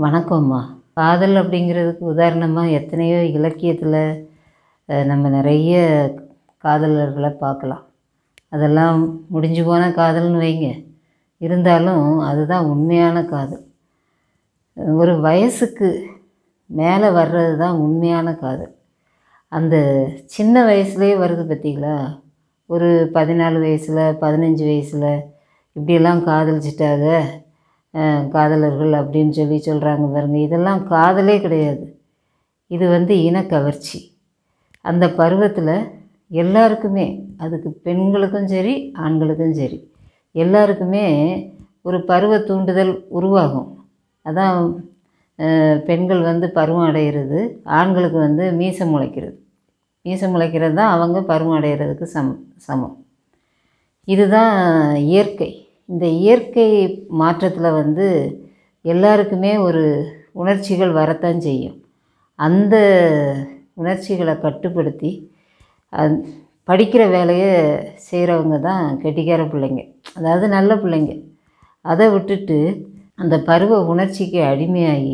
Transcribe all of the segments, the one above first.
வணக்கம்மா காதல் அப்படிங்கிறதுக்கு உதாரணமாக எத்தனையோ இலக்கியத்தில் அஹ், நம்ம நிறைய காதலர்களை பார்க்கலாம் அதெல்லாம் முடிஞ்சு போன காதல்னு வைங்க இருந்தாலும் அதுதான் உண்மையான காதல் ஒரு வயசுக்கு மேலே வர்றது தான் உண்மையான காதல் அந்த சின்ன வயசுலேயே வருது பார்த்தீங்களா ஒரு பதினாலு வயசில் பதினஞ்சு வயசில் இப்படியெல்லாம் காதலிச்சிட்டாங்க அஹ், காதலர்கள் அப்படின்னு சொல்லி சொல்கிறாங்க பாருங்க இதெல்லாம் காதலே கிடையாது இது வந்து இனக்கவர்ச்சி அந்த பருவத்தில் எல்லாருக்குமே அதுக்கு பெண்களுக்கும் சரி ஆண்களுக்கும் சரி எல்லாருக்குமே ஒரு பருவ தூண்டுதல் உருவாகும் அதான் அஹ், பெண்கள் வந்து பருவம் அடைகிறது ஆண்களுக்கு வந்து மீசம் முளைக்கிறது மீசம் முளைக்கிறது தான் அவங்க பருவம் அடைகிறதுக்கு சம் சமம் இதுதான் இயற்கை இந்த இயற்கை மாற்றத்தில் வந்து எல்லாருக்குமே ஒரு உணர்ச்சிகள் வரத்தான் செய்யும் அந்த உணர்ச்சிகளை கட்டுப்படுத்தி அந் படிக்கிற வேலையை செய்கிறவங்க தான் கெட்டிக்கார பிள்ளைங்க அதாவது நல்ல பிள்ளைங்க அதை விட்டுட்டு அந்த பருவ உணர்ச்சிக்கு அடிமையாகி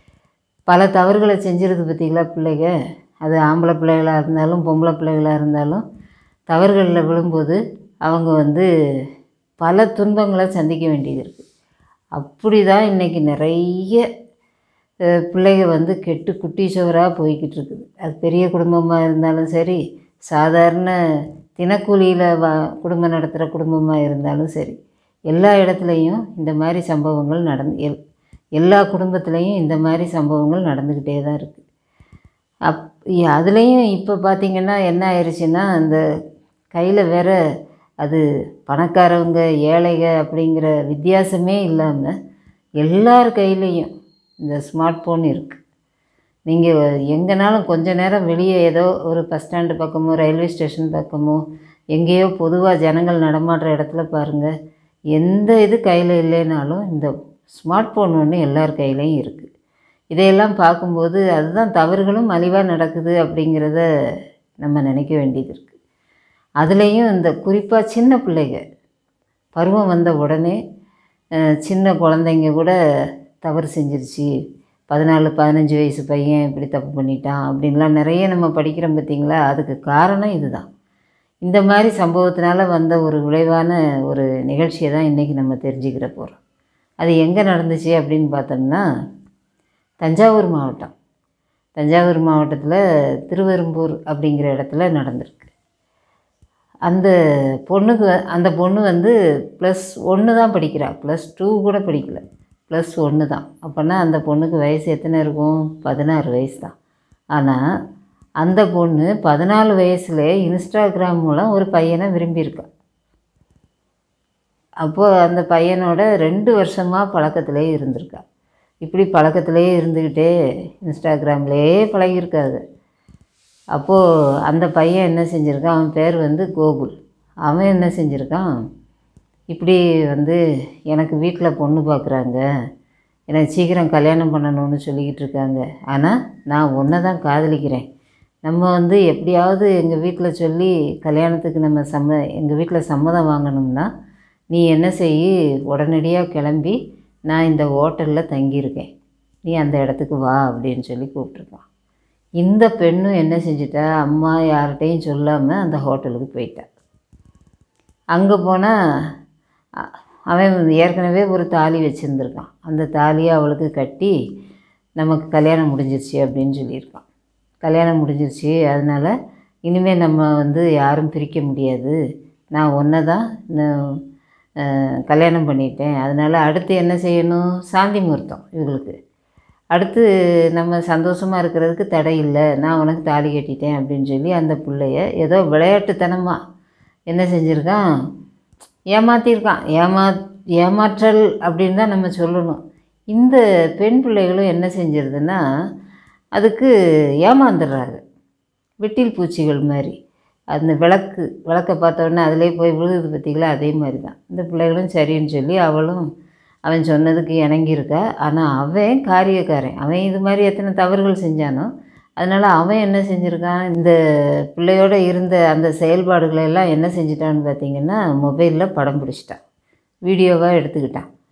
பல தவறுகளை செஞ்சிருது பார்த்தீங்களா பிள்ளைங்க அது ஆம்பளை பிள்ளைகளாக இருந்தாலும் பொம்பளை பிள்ளைகளாக இருந்தாலும் தவறுகளில் விழும்போது அவங்க வந்து பல துன்பங்களை சந்திக்க வேண்டியது இருக்குது அப்படி தான் இன்றைக்கி நிறைய அஹ், பிள்ளைங்க வந்து கெட்டு குட்டி சுவராக போய்கிட்டு இருக்குது அது பெரிய குடும்பமாக இருந்தாலும் சரி சாதாரண தினக்கூலியில் வ குடும்பம் நடத்துகிற குடும்பமாக இருந்தாலும் சரி எல்லா இடத்துலையும் இந்த மாதிரி சம்பவங்கள் நடந்து எல் எல்லா குடும்பத்துலேயும் இந்த மாதிரி சம்பவங்கள் நடந்துக்கிட்டே தான் இருக்குது அப் அதுலேயும் இப்போ பார்த்திங்கன்னா என்ன ஆயிடுச்சுன்னா அந்த கையில் வேற அது பணக்காரவங்க ஏழைக அப்படிங்கிற வித்தியாசமே இல்லாமல் எல்லார் கையிலையும் இந்த ஸ்மார்ட் ஃபோன் இருக்குது நீங்கள் எங்கேனாலும் கொஞ்ச நேரம் வெளியே ஏதோ ஒரு பஸ் ஸ்டாண்டு பக்கமோ ரயில்வே ஸ்டேஷன் பக்கமோ எங்கேயோ பொதுவாக ஜனங்கள் நடமாடுற இடத்துல பாருங்கள் எந்த இது கையில் இல்லைனாலும் இந்த ஸ்மார்ட் ஃபோன் ஒன்று எல்லார் கையிலையும் இருக்குது இதையெல்லாம் பார்க்கும்போது அதுதான் தவறுகளும் மலிவாக நடக்குது அப்படிங்கிறத நம்ம நினைக்க வேண்டியது இருக்குது அதுலேயும் இந்த குறிப்பாக சின்ன பிள்ளைங்க பருவம் வந்த உடனே அஹ், சின்ன குழந்தைங்க கூட தவறு செஞ்சிருச்சு பதினாலு பதினஞ்சு வயசு பையன் இப்படி தப்பு பண்ணிட்டான் அப்படின்லாம் நிறைய நம்ம படிக்கிறோம் பார்த்தீங்களா அதுக்கு காரணம் இதுதான் இந்த மாதிரி சம்பவத்தினால வந்த ஒரு விளைவான ஒரு நிகழ்ச்சியை தான் இன்றைக்கி நம்ம தெரிஞ்சுக்கிற போகிறோம் அது எங்கே நடந்துச்சு அப்படின்னு பார்த்தோம்னா தஞ்சாவூர் மாவட்டம் தஞ்சாவூர் மாவட்டத்தில் திருவெரும்பூர் அப்படிங்கிற இடத்துல நடந்திருக்கு அந்த பொண்ணுக்கு வ- அந்த பொண்ணு வந்து ப்ளஸ் ஒன்று தான் படிக்கிறா ப்ளஸ் டூ கூட படிக்கல ப்ளஸ் ஒன்று தான் அப்போனா அந்த பொண்ணுக்கு வயசு எத்தனை இருக்கும் பதினாறு வயசு தான் ஆனால் அந்த பொண்ணு பதினாலு வயசுல இன்ஸ்டாகிராம் மூலம் ஒரு பையனை விரும்பியிருக்கா அப்போது அந்த பையனோட ரெண்டு வருஷமாக பழக்கத்திலே இருந்திருக்கா இப்படி பழக்கத்திலே இருந்துக்கிட்டே இன்ஸ்டாகிராம்லேயே பழகியிருக்காது அப்போது அந்த பையன் என்ன செஞ்சுருக்கான் அவன் பேர் வந்து கோகுல் அவன் என்ன செஞ்சுருக்கான் இப்படி வந்து எனக்கு வீட்டில் பொண்ணு பார்க்குறாங்க எனக்கு சீக்கிரம் கல்யாணம் பண்ணணும்னு சொல்லிக்கிட்டு இருக்காங்க ஆனால் நான் ஒன்றை தான் காதலிக்கிறேன் நம்ம வந்து எப்படியாவது எங்கள் வீட்டில் சொல்லி கல்யாணத்துக்கு நம்ம சம்ம எங்கள் வீட்டில் சம்மதம் வாங்கணும்னா நீ என்ன செய் உடனடியாக கிளம்பி நான் இந்த ஹோட்டலில் தங்கியிருக்கேன் நீ அந்த இடத்துக்கு வா அப்படின்னு சொல்லி கூப்பிட்ருக்கான் இந்த பெண்ணும் என்ன செஞ்சிட்டா அம்மா யார்கிட்டையும் சொல்லாமல் அந்த ஹோட்டலுக்கு போயிட்டா அங்கே போனால் அவன் ஏற்கனவே ஒரு தாலி வச்சுருந்துருக்கான் அந்த தாலியை அவளுக்கு கட்டி நமக்கு கல்யாணம் முடிஞ்சிருச்சு அப்படின்னு சொல்லியிருக்கான் கல்யாணம் முடிஞ்சிருச்சு அதனால் இனிமேல் நம்ம வந்து யாரும் பிரிக்க முடியாது நான் ஒன்றை தான் நான், அஹ், கல்யாணம் பண்ணிட்டேன் அதனால் அடுத்து என்ன செய்யணும் சாந்தி முகூர்த்தம் இவங்களுக்கு அடுத்து நம்ம சந்தோஷமாக இருக்கிறதுக்கு தடை இல்லை நான் உனக்கு தாலி கட்டிட்டேன் அப்படின்னு சொல்லி அந்த பிள்ளைய ஏதோ விளையாட்டுத்தனமாக என்ன செஞ்சுருக்கான் ஏமாற்றிருக்கான் ஏமா ஏமாற்றல் அப்படின்னு தான் நம்ம சொல்லணும் இந்த பெண் பிள்ளைகளும் என்ன செஞ்சிருதுன்னா அதுக்கு ஏமாந்துடுறாங்க வெட்டில் பூச்சிகள் மாதிரி அந்த விளக்கு விளக்கை பார்த்த உடனே அதிலே போய் விழுகுது பார்த்தீங்களா அதே மாதிரி தான் இந்த பிள்ளைகளும் சரின்னு சொல்லி அவளும் அவன் சொன்னதுக்கு இணங்கியிருக்கா ஆனால் அவன் காரியக்காரன் அவன் இது மாதிரி எத்தனை தவறுகள் செஞ்சானோ அதனால் அவன் என்ன செஞ்சுருக்கான் இந்த பிள்ளையோட இருந்த அந்த செயல்பாடுகளை எல்லாம் என்ன செஞ்சிட்டான்னு பார்த்தீங்கன்னா மொபைலில் படம் பிடிச்சிட்டான் வீடியோவாக எடுத்துக்கிட்டான்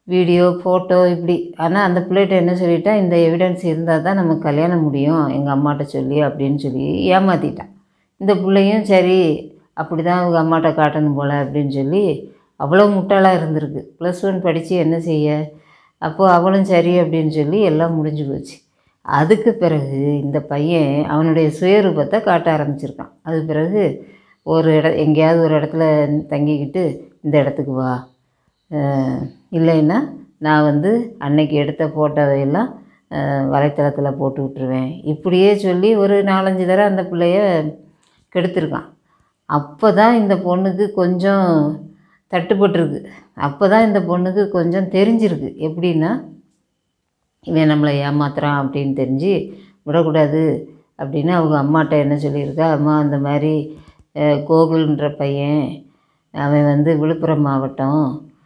வீடியோ ஃபோட்டோ இப்படி ஆனால் அந்த பிள்ளைகிட்ட என்ன சொல்லிட்டா இந்த எவிடன்ஸ் இருந்தால் தான் நமக்கு கல்யாணம் முடியும் எங்கள் அம்மாட்ட சொல்லி அப்படின்னு சொல்லி ஏமாற்றிட்டான் இந்த பிள்ளையும் சரி அப்படி தான் அவங்க அம்மாட்ட காட்டணும் போல் அப்படின்னு சொல்லி அவ்வளோ முட்டாளாக இருந்திருக்கு ப்ளஸ் ஒன் படித்து என்ன செய்ய அப்போது அவளும் சரி அப்படின்னு சொல்லி எல்லாம் முடிஞ்சு போச்சு அதுக்கு பிறகு இந்த பையன் அவனுடைய சுயரூபத்தை காட்ட ஆரம்பிச்சிருக்கான் அது பிறகு ஒரு இட எங்கேயாவது ஒரு இடத்துல தங்கிக்கிட்டு இந்த இடத்துக்கு வா அஹ் இல்லைன்னா நான் வந்து அன்னைக்கு எடுத்த ஃபோட்டோவையெல்லாம் வலைத்தளத்தில் போட்டு விட்டுருவேன் இப்படியே சொல்லி ஒரு நாலஞ்சு தடவை அந்த பிள்ளைய கெடுத்திருக்கான் அப்போ தான் இந்த பொண்ணுக்கு கொஞ்சம் தட்டுப்பட்டிருக்கு அப்போ தான் இந்த பொண்ணுக்கு கொஞ்சம் தெரிஞ்சிருக்கு எப்படின்னா இவன் நம்மளை ஏமாத்துறான் அப்படின்னு தெரிஞ்சு விடக்கூடாது அப்படின்னு அவங்க அம்மாட்ட என்ன சொல்லியிருக்கா அம்மா அந்த மாதிரி அஹ், கோகுல்ன்ற பையன் அவன் வந்து விழுப்புரம் மாவட்டம்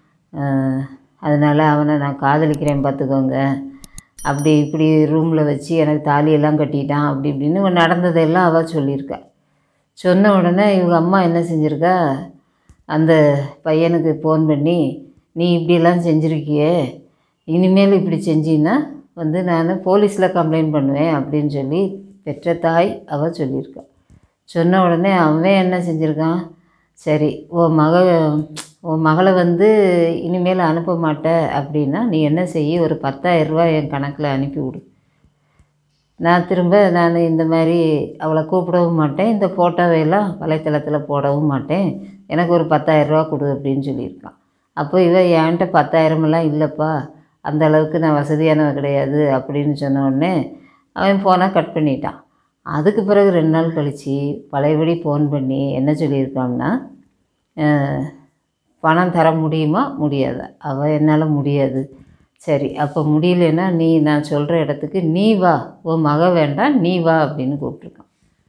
அதனால் அவனை நான் காதலிக்கிறேன் பார்த்துக்கோங்க அப்படி இப்படி ரூமில் வச்சு எனக்கு தாலியெல்லாம் கட்டிட்டான் அப்படி இப்படின்னு இவன் நடந்ததெல்லாம் அவள் சொல்லியிருக்கா சொன்ன உடனே இவங்க அம்மா என்ன செஞ்சுருக்கா அந்த பையனுக்கு ஃபோன் பண்ணி நீ இப்படியெல்லாம் செஞ்சுருக்கியே இனிமேல் இப்படி செஞ்சின்னா வந்து நான் போலீஸில் கம்ப்ளைண்ட் பண்ணுவேன் அப்படின்னு சொல்லி பெற்ற தாய் அவள் சொல்லியிருக்கா சொன்ன உடனே அவன் என்ன செஞ்சுருக்கான் சரி உன் மக உன் மகளை வந்து இனிமேல் அனுப்ப மாட்ட அப்படின்னா நீ என்ன செய்ய ஒரு 10000 ரூபாய் என் கணக்கில் அனுப்பி விடு நான் திரும்ப நான் இந்த மாதிரி அவளை கூப்பிடவும் மாட்டேன் இந்த ஃபோட்டோவையெல்லாம் வலைத்தளத்தில் போடவும் மாட்டேன் எனக்கு ஒரு 10000 ரூபா கொடு அப்படின்னு சொல்லியிருக்கான் அப்போ இவ என்கிட்ட பத்தாயிரமெல்லாம் இல்லைப்பா அந்த அளவுக்கு நான் வசதியானவ கிடையாது அப்படின்னு சொன்ன உடனே அவன் ஃபோனை கட் பண்ணிட்டான் அதுக்கு பிறகு ரெண்டு நாள் கழித்து பழையபடி ஃபோன் பண்ணி என்ன சொல்லியிருக்கான்னா அஹ், பணம் தர முடியுமா முடியாதா அவள் என்னால் முடியாது சரி அப்போ முடியலன்னா நீ நான் சொல்கிற இடத்துக்கு நீ வா உன் மக வேண்டாம் நீ வா அப்படின்னு கூப்பிட்ருக்கான்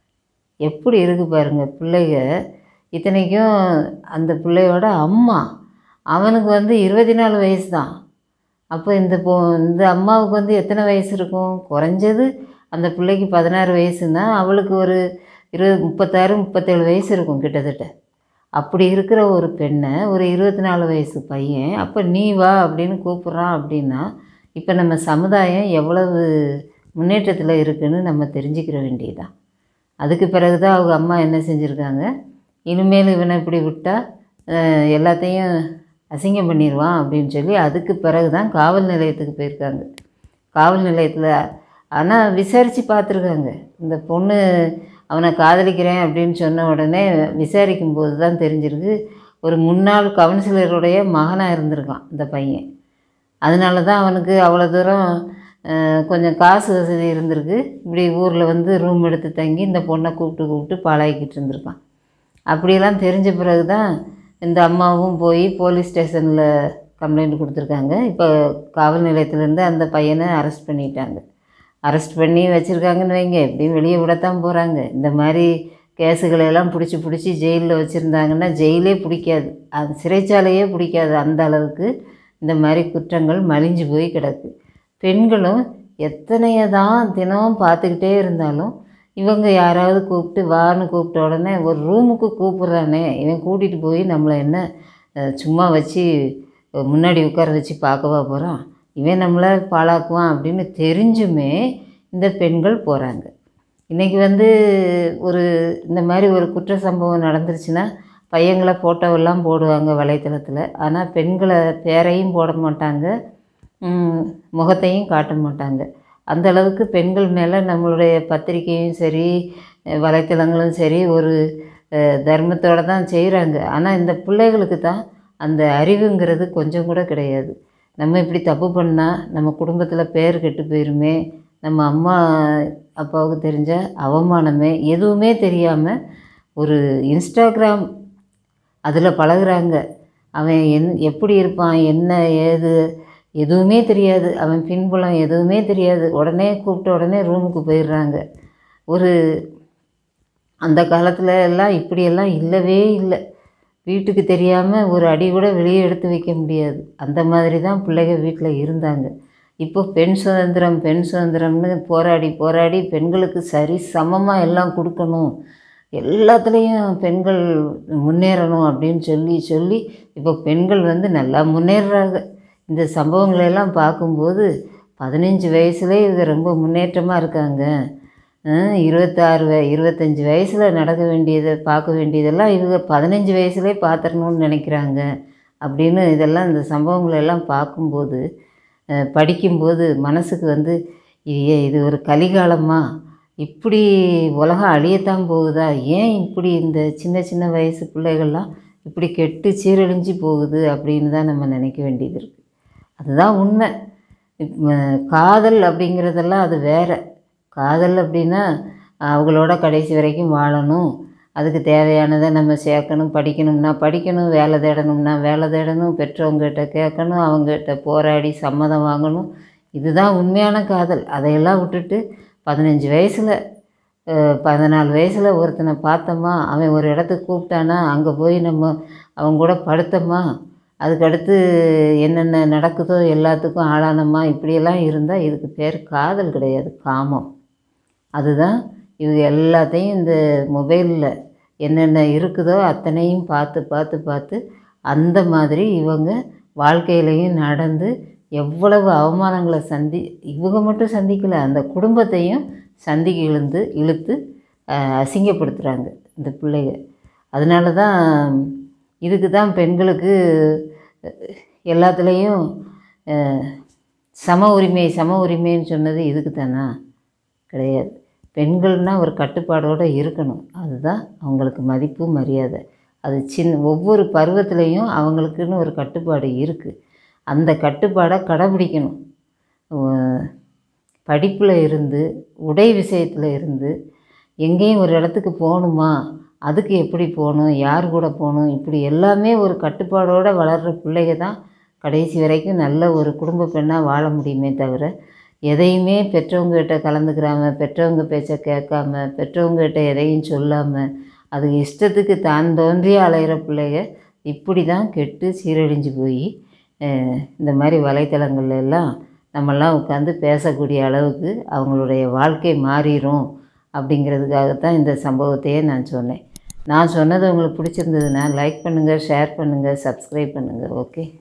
எப்படி இருக்கு பாருங்க பிள்ளைக இத்தனைக்கும் அந்த பிள்ளையோட அம்மா அவனுக்கு வந்து இருபத்தி நாலு வயசு தான் அப்போ இந்த பொ இந்த அம்மாவுக்கு வந்து எத்தனை வயசு இருக்கும் குறைஞ்சது அந்த பிள்ளைக்கு பதினாறு வயசுன்னா அவளுக்கு ஒரு இருபது முப்பத்தாறு முப்பத்தேழு வயசு இருக்கும் கிட்டத்தட்ட அப்படி இருக்கிற ஒரு பெண்ணை ஒரு இருபத்தி நாலு வயசு பையன் அப்போ நீ வா அப்படின்னு கூப்பிட்றான் அப்படின்னா இப்போ நம்ம சமுதாயம் எவ்வளவு முன்னேற்றத்தில் இருக்குன்னு நம்ம தெரிஞ்சுக்கிற வேண்டியதுதான் அதுக்கு பிறகு தான் அவங்க அம்மா என்ன செஞ்சுருக்காங்க இனிமேல் இவனை இப்படி விட்டால் எல்லாத்தையும் அசிங்கம் பண்ணிடுவான் அப்படின்னு சொல்லி அதுக்கு பிறகு தான் காவல் நிலையத்துக்கு போயிருக்காங்க காவல் நிலையத்தில் ஆனால் விசாரித்து பார்த்துருக்காங்க இந்த பொண்ணு அவனை காதலிக்கிறேன் அப்படின்னு சொன்ன உடனே விசாரிக்கும் போது தான் தெரிஞ்சிருக்கு ஒரு முன்னாள் கவுன்சிலருடைய மகனாக இருந்திருக்கான் இந்த பையன் அதனால தான் அவனுக்கு அவ்வளோ தூரம் அஹ், கொஞ்சம் காசு வசதி இருந்திருக்கு இப்படி ஊரில் வந்து ரூம் எடுத்து தங்கி இந்த பொண்ணை கூப்பிட்டு கூப்பிட்டு பழகிக்கிட்டு இருந்திருக்கான் அப்படியெல்லாம் தெரிஞ்ச பிறகு தான் இந்த அம்மாவும் போய் போலீஸ் ஸ்டேஷனில் கம்ப்ளைண்ட் கொடுத்துருக்காங்க இப்போ காவல் நிலையத்திலேருந்து அந்த பையனை அரெஸ்ட் பண்ணிட்டாங்க அரெஸ்ட் பண்ணி வச்சுருக்காங்கன்னு வைங்க எப்படியும் வெளியே விடத்தான் போகிறாங்க இந்த மாதிரி கேஸுகளை எல்லாம் பிடிச்சி பிடிச்சி ஜெயிலில் வச்சுருந்தாங்கன்னா ஜெயிலே பிடிக்காது அது சிறைச்சாலையே பிடிக்காது அந்த அளவுக்கு இந்த மாதிரி குற்றங்கள் மலிஞ்சு போய் கிடக்கு பெண்களும் எத்தனையை தான் தினமும் பார்த்துக்கிட்டே இருந்தாலும் இவங்க யாராவது கூப்பிட்டு வான்னு கூப்பிட்ட உடனே ஒரு ரூமுக்கு கூப்பிட்றானே இவன் கூட்டிகிட்டு போய் நம்மளை என்ன அஹ், சும்மா வச்சு அஹ், முன்னாடி உட்கார வச்சு பார்க்கவா போகிறான் இவன் நம்மளை பாழாக்குவான் அப்படின்னு தெரிஞ்சுமே இந்த பெண்கள் போகிறாங்க இன்றைக்கி வந்து ஒரு இந்த மாதிரி ஒரு குற்ற சம்பவம் நடந்துருச்சுன்னா பையங்களை ஃபோட்டோவெல்லாம் போடுவாங்க வலைத்தளத்தில் ஆனால் பெண்களை பேரையும் போட மாட்டாங்க ம், முகத்தையும் காட்ட மாட்டாங்க அந்த அளவுக்கு பெண்கள் மேலே நம்மளுடைய பத்திரிக்கையும் சரி அஹ், வலைத்தளங்களும் சரி ஒரு அஹ், தர்மத்தோட தான் செய்கிறாங்க ஆனால் இந்த பிள்ளைகளுக்கு தான் அந்த அறிவுங்கிறது கொஞ்சம் கூட கிடையாது நம்ம இப்படி தப்பு பண்ணால் நம்ம குடும்பத்தில் பேர் கெட்டு போயிருமே நம்ம அம்மா அப்பாவுக்கு தெரிஞ்ச அவமானமே எதுவுமே தெரியாமல் ஒரு இன்ஸ்டாகிராம் அதில் பழகுறாங்க அவன் என் எப்படி இருப்பான் என்ன ஏது எதுவுமே தெரியாது அவன் பின்புலம் எதுவுமே தெரியாது உடனே கூப்பிட்ட உடனே ரூமுக்கு போயிடுறாங்க ஒரு அந்த காலத்துல எல்லாம் இப்படியெல்லாம் இல்லவே இல்லை வீட்டுக்கு தெரியாமல் ஒரு அடி கூட வெளியே எடுத்து வைக்க முடியாது அந்த மாதிரி தான் பிள்ளைங்க வீட்டில் இருந்தாங்க இப்போ பெண் சுதந்திரம் பெண் சுதந்திரம்னு போராடி போராடி பெண்களுக்கு சரி சமமாக எல்லாம் கொடுக்கணும் எல்லாத்துலேயும் பெண்கள் முன்னேறணும் அப்படின்னு சொல்லி சொல்லி இப்போ பெண்கள் வந்து நல்லா முன்னேறுறாங்க இந்த சம்பவங்களை எல்லாம் பார்க்கும்போது பதினஞ்சு வயசுலேயே இவங்க ரொம்ப முன்னேற்றமாக இருக்காங்க அஹ் இருபத்தாறு வய இருபத்தஞ்சி வயசில் நடக்க வேண்டியதை பார்க்க வேண்டியதெல்லாம் இவங்க பதினஞ்சு வயசுலேயே பார்த்துடணும்னு நினைக்கிறாங்க அப்படின்னு இதெல்லாம் இந்த சம்பவங்களை எல்லாம் பார்க்கும்போது அஹ் படிக்கும்போது மனசுக்கு வந்து இது இது ஒரு கலிகாலமா இப்படி உலகம் அழியத்தான் போகுதா ஏன் இப்படி இந்த சின்ன சின்ன வயசு பிள்ளைகள்லாம் இப்படி கெட்டு சீரழிஞ்சு போகுது அப்படின்னு தான் நம்ம நினைக்க வேண்டியது இருக்குது அதுதான் உண்மை இப்ப காதல் அப்படிங்கிறதெல்லாம் அது வேற காதல் அப்படின்னா அவங்களோட கடைசி வரைக்கும் வாழணும் அதுக்கு தேவையானதை நம்ம சேர்க்கணும் படிக்கணும்னா படிக்கணும் வேலை தேடணும்னா வேலை தேடணும் பெற்றவங்ககிட்ட கேட்கணும் அவங்ககிட்ட போராடி சம்மதம் வாங்கணும் இதுதான் உண்மையான காதல் அதையெல்லாம் விட்டுட்டு பதினஞ்சு வயசில் பதினாலு வயசில் ஒருத்தனை பார்த்தோமா அவன் ஒரு இடத்துக்கு கூப்பிட்டானா அங்கே போய் நம்ம அவங்க கூட படுத்தோமா அதுக்கடுத்து என்னென்ன நடக்குதோ எல்லாத்துக்கும் ஆளானமா இப்படியெல்லாம் இருந்தால் இதுக்கு பேர் காதல் கிடையாது காமம் அதுதான் இவங்க எல்லாத்தையும் இந்த மொபைலில் என்னென்ன இருக்குதோ அத்தனையும் பார்த்து பார்த்து பார்த்து அந்த மாதிரி இவங்க வாழ்க்கையிலையும் நடந்து எவ்வளவு அவமானங்களை சந்தி இவங்க மட்டும் சந்திக்கல அந்த குடும்பத்தையும் சந்திக்கு இழுந்து இழுத்து அஹ், அசிங்கப்படுத்துகிறாங்க இந்த பிள்ளைங்க அதனால தான் இதுக்கு தான் பெண்களுக்கு அஹ், எல்லாத்துலேயும் அஹ், சம உரிமை சம உரிமைன்னு சொன்னது இதுக்கு தானா கிடையாது பெண்கள்னால் ஒரு கட்டுப்பாடோடு இருக்கணும் அதுதான் அவங்களுக்கு மதிப்பு மரியாதை அது சின்ன ஒவ்வொரு பருவத்திலையும் அவங்களுக்குன்னு ஒரு கட்டுப்பாடு இருக்குது அந்த கட்டுப்பாடை கடைபிடிக்கணும் படிப்பில் இருந்து உடை விஷயத்தில் இருந்து எங்கேயும் ஒரு இடத்துக்கு போகணுமா அதுக்கு எப்படி போகணும் யார் கூட போகணும் இப்படி எல்லாமே ஒரு கட்டுப்பாடோடு வளர்கிற பிள்ளைங்க தான் கடைசி வரைக்கும் நல்ல ஒரு குடும்ப பெண்ணாக வாழ முடியுமே தவிர எதையுமே பெற்றவங்ககிட்ட கலந்துக்கிறாம பெற்றவங்க பேச்சை கேட்காம பெற்றவங்ககிட்ட எதையும் சொல்லாமல் அது இஷ்டத்துக்கு தான் தோன்றிய அலைகிற பிள்ளைங்க இப்படி தான் கெட்டு சீரழிஞ்சு போய் அஹ், இந்த மாதிரி வலைத்தளங்கள்ல எல்லாம் நம்மெல்லாம் உட்காந்து பேசக்கூடிய அளவுக்கு அவங்களுடைய வாழ்க்கை மாறிடும் அப்படிங்கிறதுக்காகத்தான் இந்த சம்பவத்தையே நான் சொன்னேன் நான் சொன்னது உங்களுக்கு பிடிச்சிருந்ததுன்னா லைக் பண்ணுங்கள் ஷேர் பண்ணுங்கள் சப்ஸ்கிரைப் பண்ணுங்கள் ஓகே